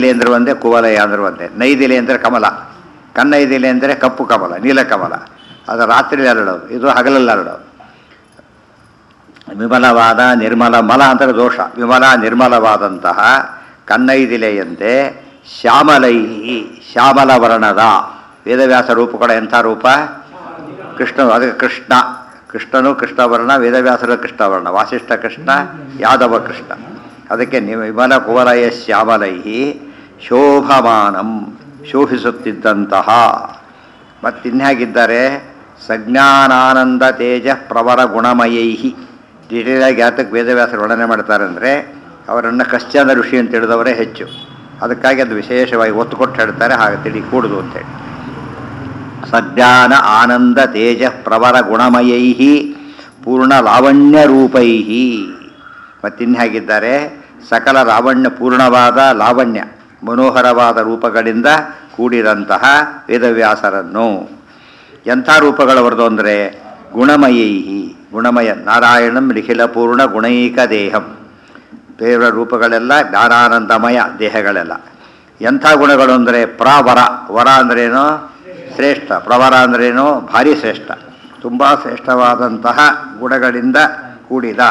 ಅಂದ್ರೆ ಒಂದೇ ಕುವಲಯ ಅಂದ್ರೆ ಒಂದೇ ನೈದಿಲೆ ಅಂದರೆ ಕಮಲ ಕನ್ನೈದಿಲೆ ಅಂದರೆ ಕಪ್ಪು ಕಮಲ ನೀಲಕಮಲ ಅದು ರಾತ್ರಿ ಹರಡೋದು ಇದು ಹಗಲಲ್ಲಿ ಹರಡೋದು ವಿಮಲವಾದ ನಿರ್ಮಲ ಮಲ ಅಂದರೆ ದೋಷ ವಿಮಲ ನಿರ್ಮಲವಾದಂತಹ ಕನ್ನೈದಿಲೆಯಂತೆ ಶ್ಯಾಮಲೈಹಿ ಶ್ಯಾಮಲ ವರ್ಣದ ವೇದವ್ಯಾಸ ರೂಪ ಕೂಡ ಎಂಥ ರೂಪ ಕೃಷ್ಣನು ಅದಕ್ಕೆ ಕೃಷ್ಣ ಕೃಷ್ಣನು ಕೃಷ್ಣವರ್ಣ ವೇದವ್ಯಾಸರ ಕೃಷ್ಣವರ್ಣ ವಾಸಿಷ್ಠ ಕೃಷ್ಣ ಯಾದವ ಕೃಷ್ಣ ಅದಕ್ಕೆ ನಿ- ವಿಮಲ ಕುವಲಯ ಶ್ಯಾಮಲೈಹಿ ಶೋಭಮಾನಂ ಶೋಭಿಸುತ್ತಿದ್ದಂತಹ ಮತ್ತಿನ್ಯಾಗಿದ್ದಾರೆ ಸಜ್ಞಾನಾನಂದ ತೇಜ ಪ್ರವರ ಗುಣಮಯೈಹಿ ಡೀಟೇಲಾಗಿ ಯಾತಕ್ಕೆ ವೇದವ್ಯಾಸರು ವರ್ಣನೆ ಮಾಡ್ತಾರೆ ಅಂದರೆ ಅವರನ್ನು ಕಶ್ಚನ ಋಷಿ ಅಂತ ತಿಳಿದವರೇ ಹೆಚ್ಚು ಅದಕ್ಕಾಗಿ ಅದು ವಿಶೇಷವಾಗಿ ಒತ್ತು ಕೊಟ್ಟು ಹೇಳ್ತಾರೆ ಹಾಗೆ ತಿಳಿ ಕೂಡುದು ಅಂತೇಳಿ ಸಜ್ಞಾನ ಆನಂದ ತೇಜ ಪ್ರವರ ಗುಣಮಯೈ ಪೂರ್ಣ ಲಾವಣ್ಯ ರೂಪೈ ಮತ್ತಿನ್ಯಾಗಿದ್ದಾರೆ ಸಕಲ ಲಾವಣ್ಯ ಪೂರ್ಣವಾದ ಲಾವಣ್ಯ ಮನೋಹರವಾದ ರೂಪಗಳಿಂದ ಕೂಡಿದಂತಹ ವೇದವ್ಯಾಸರನ್ನು ಎಂಥ ರೂಪಗಳವರದು ಅಂದರೆ ಗುಣಮಯೈ ಗುಣಮಯ ನಾರಾಯಣಂ ನಿಖಿಲ ಪೂರ್ಣ ಗುಣೈಕ ದೇಹಂ ದೇವರ ರೂಪಗಳೆಲ್ಲ ಜ್ಞಾನಾನಂದಮಯ ದೇಹಗಳೆಲ್ಲ ಎಂಥ ಗುಣಗಳು ಅಂದರೆ ಪ್ರವರ ವರ ಅಂದ್ರೇನು ಶ್ರೇಷ್ಠ ಪ್ರವರ ಅಂದ್ರೇನು ಭಾರಿ ಶ್ರೇಷ್ಠ ತುಂಬ ಶ್ರೇಷ್ಠವಾದಂತಹ ಗುಣಗಳಿಂದ ಕೂಡಿದ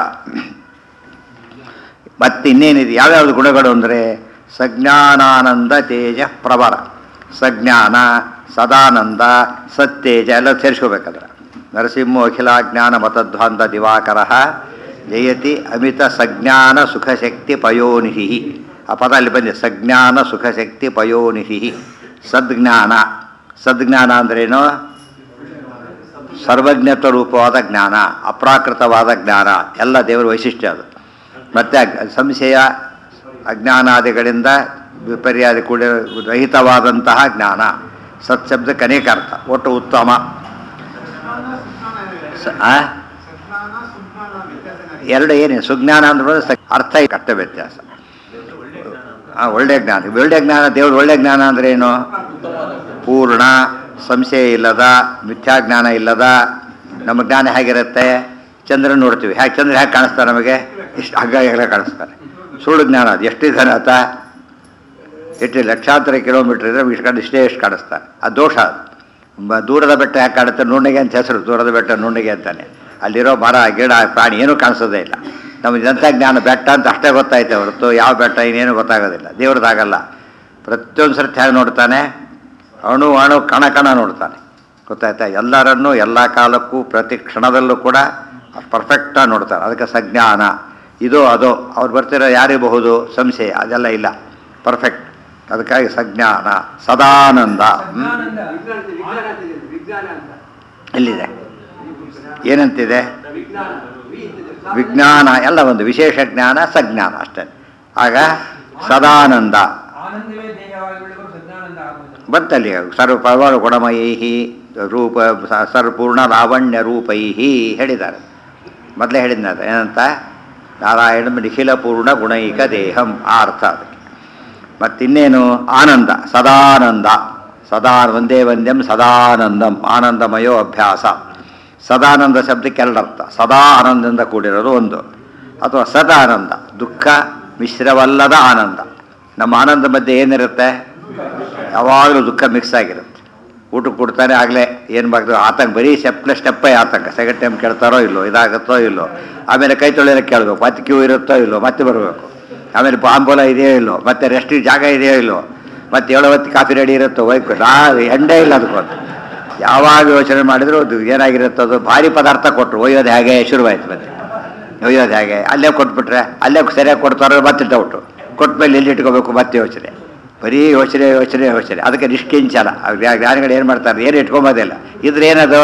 ಮತ್ತಿನ್ನೇನಿದೆ ಯಾವ್ಯಾವ್ದು ಗುಣಗಳು ಅಂದರೆ ಸಜ್ಞಾನಾನಂದ ತೇಜ ಪ್ರವರ ಸಜ್ಞಾನ ಸದಾನಂದ ಸತ್ತೇಜ ಎಲ್ಲ ಸೇರಿಸ್ಕೋಬೇಕಾದ್ರೆ ನರಸಿಂಹ ಅಖಿಲಾಜ್ಞಾನ ಮತಧ್ವಾಂತ ದಿವಾಕರ ಜಯತಿ ಅಮಿತ ಸಜ್ಞಾನ ಸುಖಶಕ್ತಿ ಪಯೋನಿಹಿ ಆ ಪದ ಅಲ್ಲಿ ಬಂದಿದೆ ಸಜ್ಞಾನ ಸುಖಶಕ್ತಿ ಪಯೋನಿಹಿ ಸದ್ಜ್ಞಾನ ಸದ್ಜ್ಞಾನ ಅಂದ್ರೇನು ಸರ್ವಜ್ಞತ್ವ ರೂಪವಾದ ಜ್ಞಾನ ಅಪ್ರಾಕೃತವಾದ ಜ್ಞಾನ ಎಲ್ಲ ದೇವರ ವೈಶಿಷ್ಟ್ಯ ಅದು ಮತ್ತು ಅಗ್- ಸಂಶಯ ಅಜ್ಞಾನಾದಿಗಳಿಂದ ವಿಪರ್ಯಾದ ಕೂಡ ರಹಿತವಾದಂತಹ ಜ್ಞಾನ ಸತ್ಶಬ್ದಕ್ಕೆ ಅನೇಕ ಅರ್ಥ ಒಟ್ಟು ಉತ್ತಮ ಸ- ಆ? ಎರಡು ಏನೇ ಸುಜ್ಞಾನ ಅಂದ್ರೆ ಸ- ಅರ್ಥ ಕಷ್ಟ ವ್ಯತ್ಯಾಸ ಆ, ಒಳ್ಳೆ ಜ್ಞಾನ ಒಳ್ಳೆ ಜ್ಞಾನ ದೇವ್ರ ಒಳ್ಳೆ ಜ್ಞಾನ ಅಂದ್ರೆ ಏನು ಪೂರ್ಣ ಸಂಶಯ ಇಲ್ಲದ ಮಿಥ್ಯಾಜ್ಞಾನ ಇಲ್ಲದ ನಮ್ಮ ಜ್ಞಾನ ಹೇಗಿರುತ್ತೆ ಚಂದ್ರನ ನೋಡ್ತೀವಿ ಹೇಗೆ ಚಂದ್ರ ಹೇಗೆ ಕಾಣಿಸ್ತಾರೆ ನಮಗೆ ಇಷ್ಟು ಹಗ್ಗ ಎಲ್ಲ ಕಾಣಿಸ್ತಾರೆ ಸುಳ್ಳು ಜ್ಞಾನ ಅದು ಎಷ್ಟಿದ್ದಾನೆ ಆತ ಎಷ್ಟು ಲಕ್ಷಾಂತರ ಕಿಲೋಮೀಟರ್ ಇದ್ರೆ ಇಷ್ಟು ಕಡೆ ಇಷ್ಟೇ ಎಷ್ಟು ಕಾಣಿಸ್ತಾರೆ ಅದು ದೋಷ ಅದು ಬ- ದೂರದ ಬೆಟ್ಟ ಯಾಕೆ ಕಾಣುತ್ತೆ ನುಣ್ಣಿಗೆ ಅಂತ ಹೆಸರು ದೂರದ ಬೆಟ್ಟ ನುಣ್ಣಿಗೆ ಅಂತಾನೆ ಅಲ್ಲಿರೋ ಮರ ಗಿಡ ಪ್ರಾಣಿ ಏನೂ ಕಾಣಿಸೋದೇ ಇಲ್ಲ ನಮಗೆ ಎಂಥ ಜ್ಞಾನ ಬೆಟ್ಟ ಅಂತ ಅಷ್ಟೇ ಗೊತ್ತಾಯ್ತೆ ಹೊರತು ಯಾವ ಬೆಟ್ಟ ಇನ್ನೇನು ಗೊತ್ತಾಗೋದಿಲ್ಲ ದೇವ್ರದ್ದಾಗಲ್ಲ ಪ್ರತಿಯೊಂದು ಸರ್ತಿ ಹೇಗೆ ನೋಡ್ತಾನೆ ಅಣು ಅಣು ಕಣ ಕಣ ನೋಡ್ತಾನೆ ಗೊತ್ತಾಯ್ತಾ ಎಲ್ಲರನ್ನೂ ಎಲ್ಲ ಕಾಲಕ್ಕೂ ಪ್ರತಿ ಕ್ಷಣದಲ್ಲೂ ಕೂಡ ಪರ್ಫೆಕ್ಟಾಗಿ ನೋಡ್ತಾರೆ ಅದಕ್ಕೆ ಸಜ್ಞಾನ ಇದು ಅದು ಅವ್ರು ಬರ್ತಿರೋ ಯಾರಿರಬಹುದು ಸಂಶಯ ಅದೆಲ್ಲ ಇಲ್ಲ ಪರ್ಫೆಕ್ಟ್ ಅದಕ್ಕಾಗಿ ಸಜ್ಞಾನ ಸದಾನಂದ ಹ್ಮ್? ಸಜ್ಞಾನಂದ ವಿಜ್ಞಾನ ವಿಜ್ಞಾನ ಅಂತಿದೆ, ವಿಜ್ಞಾನ ಅಂತ ಎಲ್ಲಿದೆ ಏನಂತಿದೆ ವಿಜ್ಞಾನ ವಿ ಅಂತಿದೆ. ವಿಜ್ಞಾನ ಎಲ್ಲ ಒಂದು ವಿಶೇಷ ಜ್ಞಾನ ಸಜ್ಞಾನ ಅಷ್ಟೇ ಆಗ ಸದಾನಂದ ಆನಂದವೇ ದೇಹವಾಗಿ ಬೆಳೆದು ಸಜ್ಞಾನಂದ ಆಗುವುದು ಬತ್ತಲ್ಲಿ ಸರ್ವ ಪರ್ವರ ಗುಣಮಯೈ ರೂಪ ಸ- ಸರ್ವಪೂರ್ಣ ಲಾವಣ್ಯ ರೂಪೈ ಹೇಳಿದ್ದಾರೆ ಮೊದಲೇ ಹೇಳಿದ್ನದು ಏನಂತ ನಾರಾಯಣ ನಿಖಿಲ ಪೂರ್ಣ ಗುಣೈಕ ದೇಹಂ ಆ ಅರ್ಥ ಅದಕ್ಕೆ ಮತ್ತಿನ್ನೇನು ಆನಂದ ಸದಾನಂದ ಸದಾ ಒಂದೇ ವಂದ್ಯಂ ಸದಾನಂದಂ ಆನಂದಮಯೋ ಅಭ್ಯಾಸ ಸದಾನಂದ ಶಬ್ದಕ್ಕೆ ಎರಡರ್ಥ ಸದಾ ಆನಂದದಿಂದ ಕೂಡಿರೋದು ಒಂದು ಅಥವಾ ಸದಾನಂದ ದುಃಖ ಮಿಶ್ರವಲ್ಲದ ಆನಂದ ನಮ್ಮ ಆನಂದ ಮಧ್ಯೆ ಏನಿರುತ್ತೆ ಯಾವಾಗಲೂ ದುಃಖ ಮಿಕ್ಸ್ ಆಗಿರುತ್ತೆ ಊಟಕ್ಕೆ ಕೊಡ್ತಾನೆ ಆಗಲೇ ಏನು ಮಾಡ್ತಾರೆ ಆತಂಕ ಬರೀ ಸ್ಟೆಪ್ಲೆ ಸ್ಟೆಪ್ಪೇ ಆತಂಕ ಸೆಕೆಂಡ್ ಟೈಮ್ ಕೇಳ್ತಾರೋ ಇಲ್ಲೋ ಇದಾಗುತ್ತೋ ಇಲ್ಲೋ ಆಮೇಲೆ ಕೈ ತೊಳೆಯೋಕೆ ಕೇಳಬೇಕು ಮತ್ತೆ ಕ್ಯೂ ಇರುತ್ತೋ ಇಲ್ಲೋ ಮತ್ತೆ ಬರಬೇಕು ಆಮೇಲೆ ಬಾಂಬೋಲ ಇದೆಯೋ ಇಲ್ಲೋ ಮತ್ತೆ ರೆಸ್ಟ್ ಜಾಗ ಇದೆಯೋ ಇಲ್ಲೋ ಮತ್ತೆ ಏಳು ಹೊತ್ತು ಕಾಫಿ ರೆಡಿ ಇರುತ್ತೋ ವೈಕು ನಾ ಎಂಡೇ ಇಲ್ಲ ಅದಕ್ಕೊಂದು ಯಾವಾಗ ಯೋಚನೆ ಮಾಡಿದ್ರು ಅದು ಏನಾಗಿರುತ್ತೋ ಅದು ಭಾರಿ ಪದಾರ್ಥ ಕೊಟ್ಟರು ಒಯ್ಯೋದು ಹೇಗೆ ಶುರುವಾಯ್ತು ಮತ್ತೆ ಒಯ್ಯೋದು ಹೇಗೆ ಅಲ್ಲೇ ಕೊಟ್ಬಿಟ್ರೆ ಅಲ್ಲೇ ಸರಿಯಾಗಿ ಕೊಡ್ತಾರೋ ಮತ್ತೆ ಡೌಟು ಕೊಟ್ಮೇಲೆ ಎಲ್ಲಿ ಇಟ್ಕೋಬೇಕು ಮತ್ತೆ ಯೋಚನೆ ಬರೀ ಯೋಚನೆ ಯೋಚನೆ ಯೋಚನೆ ಅದಕ್ಕೆ ನಿಷ್ಕಿಂಚನ ಅವ್ರು ಯಾ- ಜ್ಞಾನಿಗಳು ಏನು ಮಾಡ್ತಾರೆ ಏನು ಇಟ್ಕೊಂಬೋದಿಲ್ಲ ಇದ್ರೆ ಏನದು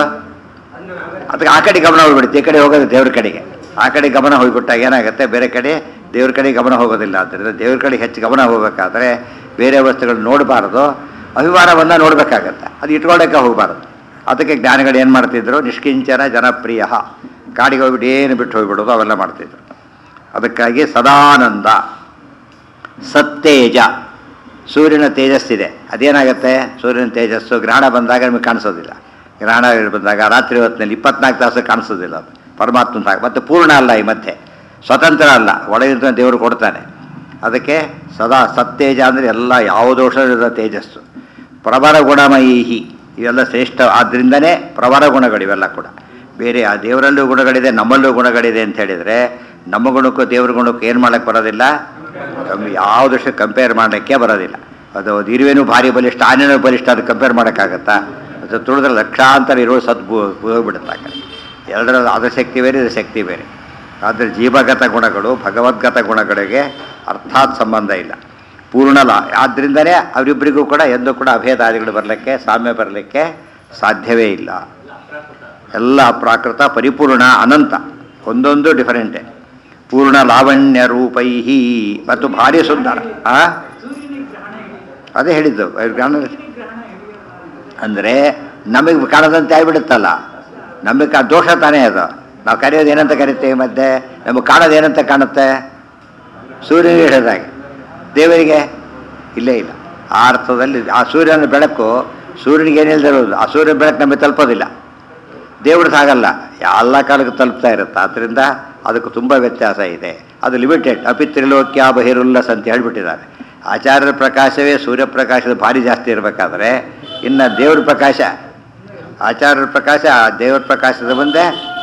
ಅದಕ್ಕೆ ಆ ಕಡೆ ಗಮನ ಹೋಗ್ಬಿಡುತ್ತೆ ಈ ಕಡೆ ಹೋಗೋದು ದೇವ್ರ ಕಡೆಗೆ ಆ ಕಡೆ ಗಮನ ಹೋಗ್ಬಿಟ್ಟಾಗ ಏನಾಗುತ್ತೆ ಬೇರೆ ಕಡೆ ದೇವ್ರ ಕಡೆ ಗಮನ ಹೋಗೋದಿಲ್ಲ ಆದ್ದರಿಂದ ದೇವ್ರ ಕಡೆ ಹೆಚ್ಚು ಗಮನ ಹೋಗಬೇಕಾದ್ರೆ ಬೇರೆ ವಸ್ತುಗಳು ನೋಡಬಾರ್ದು ಅಭಿಮಾನವನ್ನ ನೋಡಬೇಕಾಗತ್ತೆ ಅದು ಇಟ್ಕೊಳ್ಳೋಕೆ ಹೋಗಬಾರ್ದು ಅದಕ್ಕೆ ಜ್ಞಾನಿಗಳು ಏನು ಮಾಡ್ತಿದ್ರು ನಿಷ್ಕಿಂಚನ ಜನಪ್ರಿಯ ಗಾಡಿಗೆ ಹೋಗ್ಬಿಟ್ಟು ಏನು ಬಿಟ್ಟು ಹೋಗ್ಬಿಡೋದು ಅವೆಲ್ಲ ಮಾಡ್ತಿದ್ರು ಅದಕ್ಕಾಗಿ ಸದಾನಂದ ಸತ್ತೇಜ ಸೂರ್ಯನ ತೇಜಸ್ಸಿದೆ ಅದೇನಾಗುತ್ತೆ ಸೂರ್ಯನ ತೇಜಸ್ಸು ಗ್ರಹಣ ಬಂದಾಗ ನಮಗೆ ಕಾಣಿಸೋದಿಲ್ಲ ಗ್ರಹಣ ಬಂದಾಗ ರಾತ್ರಿ ಹೊತ್ತಿನಲ್ಲಿ ಇಪ್ಪತ್ನಾಲ್ಕು ತಾಸು ಕಾಣಿಸೋದಿಲ್ಲ ಅದು ಪರಮಾತ್ಮನ ಮತ್ತು ಪೂರ್ಣ ಅಲ್ಲ ಈ ಮಧ್ಯೆ ಸ್ವತಂತ್ರ ಅಲ್ಲ ಒಳಗಿಂದ ದೇವರು ಕೊಡ್ತಾನೆ ಅದಕ್ಕೆ ಸದಾ ಸತ್ತೇಜ ಅಂದರೆ ಎಲ್ಲ ಯಾವ ದೋಷದ ತೇಜಸ್ಸು ಪ್ರಬಲ ಗುಣಮಯೀಹಿ ಇವೆಲ್ಲ ಶ್ರೇಷ್ಠ ಆದ್ದರಿಂದನೇ ಪ್ರಬಲ ಗುಣಗಳು ಇವೆಲ್ಲ ಕೂಡ ಬೇರೆ ಆ ದೇವರಲ್ಲೂ ಗುಣಗಳಿದೆ ನಮ್ಮಲ್ಲೂ ಗುಣಗಳಿದೆ ಅಂತ ಹೇಳಿದರೆ ನಮ್ಮ ಗುಣಕ್ಕೂ ದೇವ್ರ ಗುಣಕ್ಕೂ ಏನು ಮಾಡೋಕ್ಕೆ ಬರೋದಿಲ್ಲ ಕಮ್ಮಿ ಯಾವ ದೃಶ್ಯ ಕಂಪೇರ್ ಮಾಡಲಿಕ್ಕೆ ಬರೋದಿಲ್ಲ ಅದು ಅದು ಇರುವೇನು ಭಾರಿ ಬಲಿಷ್ಠ ಆನೆನೂ ಬಲಿಷ್ಠ ಅದು ಕಂಪೇರ್ ಮಾಡೋಕ್ಕಾಗತ್ತಾ ಅದು ತುಳಿದ್ರೆ ಲಕ್ಷಾಂತರ ಇರೋ ಸದ್ದು ಹೋಗ್ಬಿಡುತ್ತೆ ಆ ಕಡೆ ಎರಡರಲ್ಲಿ ಅದು ಶಕ್ತಿ ಬೇರೆ ಇದು ಶಕ್ತಿ ಬೇರೆ ಆದರೆ ಜೀವಗತ ಗುಣಗಳು ಭಗವದ್ಗತ ಗುಣಗಳಿಗೆ ಅರ್ಥಾತ್ ಸಂಬಂಧ ಇಲ್ಲ ಪೂರ್ಣಲ ಆದ್ದರಿಂದಲೇ ಅವರಿಬ್ಬರಿಗೂ ಕೂಡ ಎಂದೂ ಕೂಡ ಅಭೇದಾದಿಗಳು ಬರಲಿಕ್ಕೆ ಸಾಮ್ಯ ಬರಲಿಕ್ಕೆ ಸಾಧ್ಯವೇ ಇಲ್ಲ ಎಲ್ಲ ಪ್ರಾಕೃತ ಪರಿಪೂರ್ಣ ಅನಂತ ಒಂದೊಂದು ಡಿಫರೆಂಟೇ ಪೂರ್ಣ ಲಾವಣ್ಯ ರೂಪೈಹಿ ಮತ್ತು ಭಾರಿ ಸುಂದರ ಆ ಅದೇ ಹೇಳಿದ್ದು ಗ್ರಹಣ ಅಂದರೆ ನಮಗೆ ಕಾಣದಂತೆ ಆಗಿಬಿಡುತ್ತಲ್ಲ ನಮಗೆ ಕಾ ದೋಷ ತಾನೇ ಅದು ನಾವು ಕರೆಯೋದು ಏನಂತ ಕರಿತೀವಿ ಮತ್ತೆ ನಮಗೆ ಕಾಣೋದು ಏನಂತ ಕಾಣುತ್ತೆ ಸೂರ್ಯನಿಗೆ ಹೇಳಿದಾಗೆ ದೇವರಿಗೆ ಇಲ್ಲೇ ಇಲ್ಲ ಆ ಅರ್ಥದಲ್ಲಿ ಆ ಸೂರ್ಯನ ಬೆಳಕು ಸೂರ್ಯನಿಗೆ ಏನಿಲ್ಲದೆ ಇರೋದು ಆ ಸೂರ್ಯನ ಬೆಳಕು ನಮಗೆ ತಲುಪೋದಿಲ್ಲ ದೇವ್ರದ್ದು ಹಾಗಲ್ಲ ಎಲ್ಲ ಕಾಲಕ್ಕೂ ತಲುಪ್ತಾ ಇರುತ್ತೆ ಆದ್ದರಿಂದ ಅದಕ್ಕೆ ತುಂಬ ವ್ಯತ್ಯಾಸ ಇದೆ ಅದು ಲಿಮಿಟೆಡ್ ಅಪಿ ತ್ರಿಲೋಕ್ಯ ಬಹಿರುಲ್ಲಸ್ ಅಂತ ಹೇಳ್ಬಿಟ್ಟಿದ್ದಾರೆ ಆಚಾರ್ಯರ ಪ್ರಕಾಶವೇ ಸೂರ್ಯಪ್ರಕಾಶದ ಭಾರಿ ಜಾಸ್ತಿ ಇರಬೇಕಾದ್ರೆ ಇನ್ನು ದೇವ್ರ ಪ್ರಕಾಶ ಆಚಾರ್ಯರ ಪ್ರಕಾಶ ಆ ದೇವ್ರ ಪ್ರಕಾಶದ ಮುಂದೆ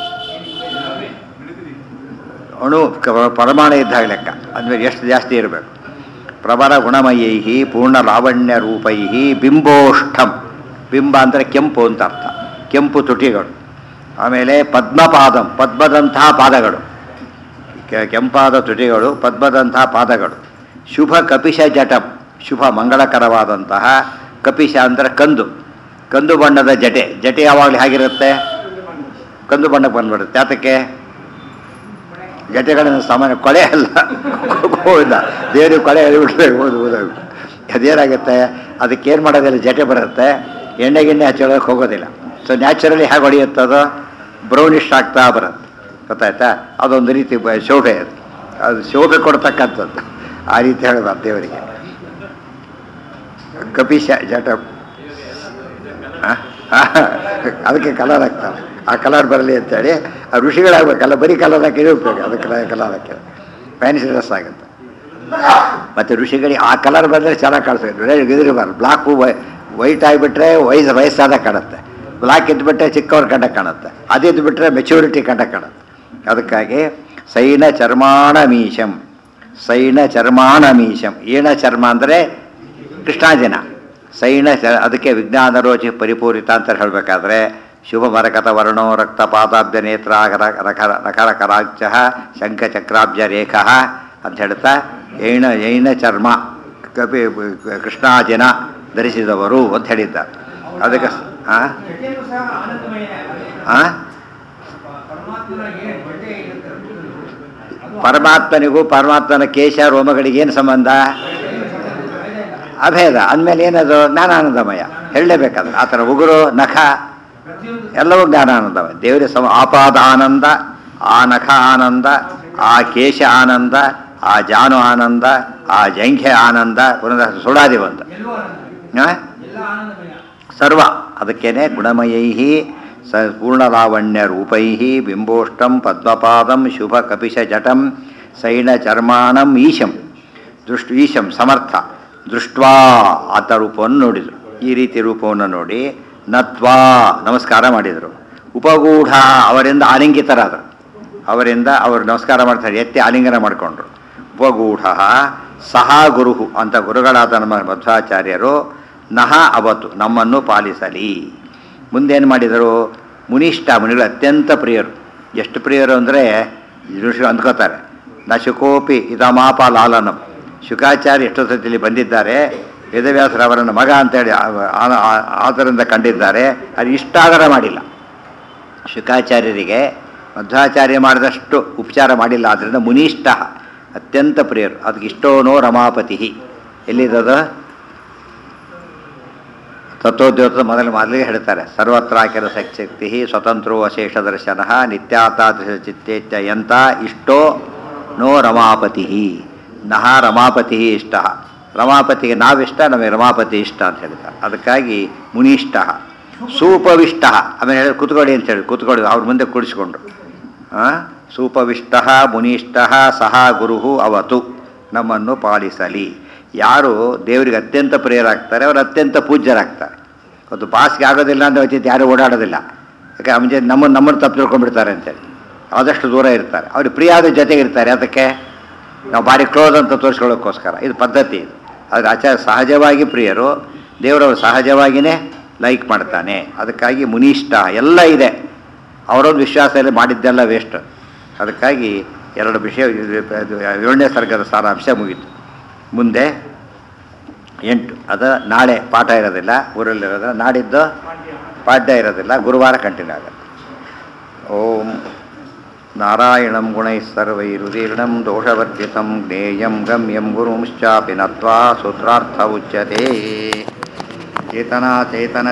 ಅಣು ಕ- ಪರಮಾಣು ಇದ್ದಾಗ ಲೆಕ್ಕ ಅಂದರೆ ಎಷ್ಟು ಜಾಸ್ತಿ ಇರಬೇಕು ಪ್ರಬಲ ಗುಣಮಯೈ ಪೂರ್ಣ ಲಾವಣ್ಯ ರೂಪೈ ಬಿಂಬೋಷ್ಠಂ ಬಿಂಬ ಅಂದರೆ ಕೆಂಪು ಅಂತ ಅರ್ಥ ಕೆಂಪು ತುಟಿಗಳು ಆಮೇಲೆ ಪದ್ಮಪಾದಂ ಪದ್ಮದಂತಹ ಪಾದಗಳು ಕೆ- ಕೆಂಪಾದ ತುಟಿಗಳು ಪದ್ಮದಂತಹ ಪಾದಗಳು ಶುಭ ಕಪಿಶ ಜಟಂ ಶುಭ ಮಂಗಳಕರವಾದಂತಹ ಕಪಿಶ ಅಂದರೆ ಕಂದು ಕಂದು ಬಣ್ಣದ ಜಟೆ ಜಟೆ ಯಾವಾಗಲೂ ಹೇಗಿರುತ್ತೆ ಕಂದು ಬಣ್ಣಕ್ಕೆ ಬಂದ್ಬಿಡುತ್ತೆ ಯಾತಕ್ಕೆ ಜಟೆಗಳನ್ನು ಸಾಮಾನ್ಯ ಕೊಳೆ ಅಲ್ಲ ಹೌದಾ ದೇವ್ರಿಗೆ ಕೊಳೆ ಎಳಿಬಿಟ್ರೆ ಓದು ಓದೋದು ಅದೇನಾಗುತ್ತೆ ಅದಕ್ಕೆ ಏನು ಮಾಡೋದಿಲ್ಲ ಜಟೆ ಬರುತ್ತೆ ಎಣ್ಣೆ ಗಿಣ್ಣೆ ಹಚ್ಚೋಳಕ್ಕೆ ಹೋಗೋದಿಲ್ಲ ಸೊ ನ್ಯಾಚುರಲಿ ಹೇಗೆ ಹೊಡೆಯುತ್ತೆ ಅದು ಬ್ರೌನಿಶ್ ಆಗ್ತಾ ಬರುತ್ತೆ ಗೊತ್ತಾಯ್ತಾ ಅದೊಂದು ರೀತಿ ಬ- ಶೋಭೆ ಅದು ಅದು ಶೋಭೆ ಕೊಡ್ತಕ್ಕಂಥದ್ದು ಆ ರೀತಿ ಹೇಳಬಾರ್ದು ದೇವರಿಗೆ ಕಪಿಶ ಜಟ ಆ? ಆ, ಅದಕ್ಕೆ ಕಲರ್ ಹಾಕ್ತಾರೆ ಆ ಕಲರ್ ಬರಲಿ ಅಂತೇಳಿ ಆ ಋಷಿಗಳಾಗಬೇಕಲ್ಲ ಬರೀ ಕಲರ್ ಹಾಕಿದ್ರೆ ಉಪಯೋಗ ಅದಕ್ಕೆ ಕಲರ್ ಹಾಕಿದ್ರೆ ಫ್ಯಾನ್ಸಿ ಡ್ರೆಸ್ ಆಗುತ್ತೆ ಮತ್ತು ಋಷಿಗಳಿಗೆ ಆ ಕಲರ್ ಬಂದರೆ ಚೆನ್ನಾಗಿ ಕಾಣಿಸ್ತದೆ ಇದಿರಬಾರ್ದು ಬ್ಲಾಕು ವೈಟ್ ಆಗಿಬಿಟ್ರೆ ವಯಸ್ಸು ವಯಸ್ಸಾದ ಕಾಣುತ್ತೆ ಬ್ಲಾಕ್ ಇದ್ಬಿಟ್ರೆ ಚಿಕ್ಕವ್ರ ಕಂಡ ಕಾಣುತ್ತೆ ಅದಿದ್ದು ಬಿಟ್ಟರೆ ಮೆಚೂರಿಟಿ ಕಂಡ ಕಾಣುತ್ತೆ ಅದಕ್ಕಾಗಿ ಸೈನ ಚರ್ಮಾಣ ಮೀಶಂ ಸೈನ ಚರ್ಮಾಣ ಮೀಶಂ ಏನ ಚರ್ಮ ಅಂದರೆ ಕೃಷ್ಣಾಜಿನ ಸೈನ ಚ ಅದಕ್ಕೆ ವಿಜ್ಞಾನ ರೋಚಿ ಪರಿಪೂರಿತ ಅಂತ ಹೇಳಬೇಕಾದ್ರೆ ಶುಭ ಮರಕತ ವರ್ಣೋ ರಕ್ತಪಾದಾಬ್ಜ ನೇತ್ರ ರಖರ ರಖರಕರಾಕ್ಷ ಶಂಖಚಕ್ರಾಬ್ಜ ರೇಖ ಅಂತ ಹೇಳ್ತಾ ಯೈನ ಯೈನ ಚರ್ಮ ಕಪಿ ಕೃಷ್ಣಾಜಿನ ಧರಿಸಿದವರು ಅಂತ ಹೇಳಿದ್ದಾರೆ ಅದಕ್ಕೆ ಆ ಜಟೆಯೂ ಸಹ ಆನಂದಮಯನೇ ಆ? ಪರಮಾತ್ಮನ ಏನು ಜಟೆ ಇರುತ್ತೆ ಅದು ಪರಮಾತ್ಮನಿಗೂ ಪರಮಾತ್ಮನ ಕೇಶ ರೋಮಗಳಿಗೆ ಏನು ಸಂಬಂಧ ಅಭೇದ ಅಂದಮೇಲೆ ಏನದು ಜ್ಞಾನಾನಂದಮಯ ಹೇಳಲೇಬೇಕಾದ್ರೆ ಆ ಥರ ಉಗುರು ನಖ ಪ್ರತಿಯೊಂದು ಎಲ್ಲವೂ ಜ್ಞಾನಾನಂದಮಯ ದೇವರ ಸಮ ಆಪಾದ ಆನಂದ ಆ ನಖ ಆನಂದ ಆ ಕೇಶ ಆನಂದ ಆ ಜಾನು ಆನಂದ ಆ ಜಂಘೆ ಆನಂದ ಒಂದೊಂದು ಸುಡಾದಿ ಒಂದು ಎಲ್ಲವೂ ಆನಂದ ಆ? ಎಲ್ಲ ಆನಂದಮಯ ಸರ್ವ ಅದಕ್ಕೇನೆ ಗುಣಮಯೈ ಸ ಪೂರ್ಣಲಾವಣ್ಯ ರೂಪೈ ಬಿಂಬೋಷ್ಟಂ ಪದ್ಮಪಾದಂ ಶುಭ ಕಪಿಶ ಜಟಂ ಸೈಣ ಚರ್ಮಾಣಂ ಈಶಂ ದೃಷ್ಟ ಈಶಂ ಸಮರ್ಥ ದೃಷ್ಟ್ವಾ ಆತ ರೂಪವನ್ನು ನೋಡಿದರು ಈ ರೀತಿ ರೂಪವನ್ನು ನೋಡಿ ನತ್ವಾ ನಮಸ್ಕಾರ ಮಾಡಿದರು ಉಪಗೂಢ ಅವರಿಂದ ಆಲಿಂಗಿತರಾದರು ಅವರಿಂದ ಅವರು ನಮಸ್ಕಾರ ಮಾಡ್ತಾರೆ ಎತ್ತಿ ಆಲಿಂಗನ ಮಾಡಿಕೊಂಡ್ರು ಉಪಗೂಢ ಸಹ ಗುರುಹು ಅಂತ ಗುರುಗಳಾದ ನಮ್ಮ ಮಧ್ವಾಚಾರ್ಯರು ನಹ ಅವತು ನಮ್ಮನ್ನು ಪಾಲಿಸಲಿ ಮುಂದೇನು ಮಾಡಿದರು ಮುನಿಷ್ಠ ಮುನಿಗಳು ಅತ್ಯಂತ ಪ್ರಿಯರು ಎಷ್ಟು ಪ್ರಿಯರು ಅಂದರೆ ಋಷಿ ಅಂದ್ಕೋತಾರೆ ನ ಶುಕೋಪಿ ಇದಮಾಪ ಲಾಲನಂ ಶುಕಾಚಾರ್ಯ ಎಷ್ಟೋ ಸತಿಲಿ ಬಂದಿದ್ದಾರೆ ವೇದವ್ಯಾಸರು ಅವರನ್ನ ಮಗ ಅಂತೇಳಿ ಆ- ಆ- ಆ- ಆದರಿಂದ ಕಂಡಿದ್ದಾರೆ ಅದು ಇಷ್ಟಾದರ ಮಾಡಿಲ್ಲ ಶುಕಾಚಾರ್ಯರಿಗೆ ಮಧ್ವಾಚಾರ್ಯ ಮಾಡಿದಷ್ಟು ಉಪಚಾರ ಮಾಡಿಲ್ಲ ಆದ್ದರಿಂದ ಮುನಿಷ್ಠ ಅತ್ಯಂತ ಪ್ರಿಯರು ಅದಕ್ಕೆ ಇಷ್ಟೋನೋ ರಮಾಪತಿ ಎಲ್ಲಿದ್ದದು ತತ್ವೋದ್ಯೋತ ಮೊದಲು ಮೊದಲಿಗೆ ಹೇಳ್ತಾರೆ ಸರ್ವತ್ರಾಕಿರ ಶಕ್ತಿ ಸ್ವತಂತ್ರೋ ಅಶೇಷ ದರ್ಶನ ನಿತ್ಯಾತಾದೃಶ ಚಿತ್ತೇತ್ಯ ಯಂತ ಇಷ್ಟೋ ನೋ ರಮಾಪತಿ ನಹ ರಮಾಪತಿ ಇಷ್ಟ ರಮಾಪತಿಗೆ ನಾವಿಷ್ಟ ನಮಗೆ ರಮಾಪತಿ ಇಷ್ಟ ಅಂತ ಹೇಳ್ತಾರೆ ಅದಕ್ಕಾಗಿ ಮುನಿಷ್ಠ ಸೂಪವಿಷ್ಟ ಆಮೇಲೆ ಹೇಳಿ ಕುತ್ಕೊಳ್ಳಿ ಅಂತ ಹೇಳಿ ಕುತ್ಕೊಳ್ಳಿ ಅವ್ರ ಮುಂದೆ ಕೂಡಿಸ್ಕೊಂಡ್ರು ಆ? ಸೂಪವಿಷ್ಟ ಮುನಿಷ್ಠ ಸಹ ಗುರು ಅವತು ನಮ್ಮನ್ನು ಪಾಲಿಸಲಿ ಯಾರು ದೇವರಿಗೆ ಅತ್ಯಂತ ಪ್ರಿಯರಾಗ್ತಾರೆ ಅವರು ಅತ್ಯಂತ ಪೂಜ್ಯರಾಗ್ತಾರೆ ಅದು ಬಾಸ್ಗೆ ಆಗೋದಿಲ್ಲ ಅಂತ ವಚಿತ್ ಯಾರು ಓಡಾಡೋದಿಲ್ಲ ಯಾಕೆ ಮುಂಚೆ ನಮ್ಮನ್ನು ನಮ್ಮನ್ನು ತಪ್ಪು ತಿಳ್ಕೊಂಡ್ಬಿಡ್ತಾರೆ ಅಂತೇಳಿ ಆದಷ್ಟು ದೂರ ಇರ್ತಾರೆ ಅವ್ರಿಗೆ ಪ್ರಿಯ ಆದ ಜೊತೆಗೆ ಇರ್ತಾರೆ ಅದಕ್ಕೆ ನಾವು ಭಾರಿ ಕ್ಲೋಸ್ ಅಂತ ತೋರಿಸ್ಕೊಳ್ಳೋಕ್ಕೋಸ್ಕರ ಇದು ಪದ್ಧತಿ ಇದು ಆದರೆ ಆಚಾರ ಸಹಜವಾಗಿ ಪ್ರಿಯರು ದೇವರವರು ಸಹಜವಾಗಿಯೇ ಲೈಕ್ ಮಾಡ್ತಾನೆ ಅದಕ್ಕಾಗಿ ಮುನಿಷ್ಠ ಎಲ್ಲ ಇದೆ ಅವರೊಂದು ವಿಶ್ವಾಸದಲ್ಲಿ ಮಾಡಿದ್ದೆಲ್ಲ ವೇಸ್ಟ್ ಅದಕ್ಕಾಗಿ ಎರಡು ವಿಷಯ ಇದು ಏಳನೇ ಸರ್ಗದ ಸಾರಾಂಶ ಮುಗೀತು ಮುಂದೆ ಎಂಟು ಅದು ನಾಳೆ ಪಾಠ ಇರೋದಿಲ್ಲ ಊರಲ್ಲಿರೋದಿಲ್ಲ ನಾಡಿದ್ದು ಪಾಠ್ಯ ಇರೋದಿಲ್ಲ ಗುರುವಾರ ಕಂಟಿನ್ಯೂ ಆಗುತ್ತೆ ಓಂ ನಾರಾಯಣಂ ಗುಣೈಃ ಸರ್ವೈರುದೀರ್ಣಂ ದೋಷವರ್ಜಿತಂ ಜ್ಞೇಯಂ ಗಮ್ಯಂ ಗುರುಂಶ್ಚಾಪಿ ನತ್ವಾ ಸೂತ್ರಾರ್ಥ ಉಚ್ಯತೆ ಚೇತನಾ ಚೇತನ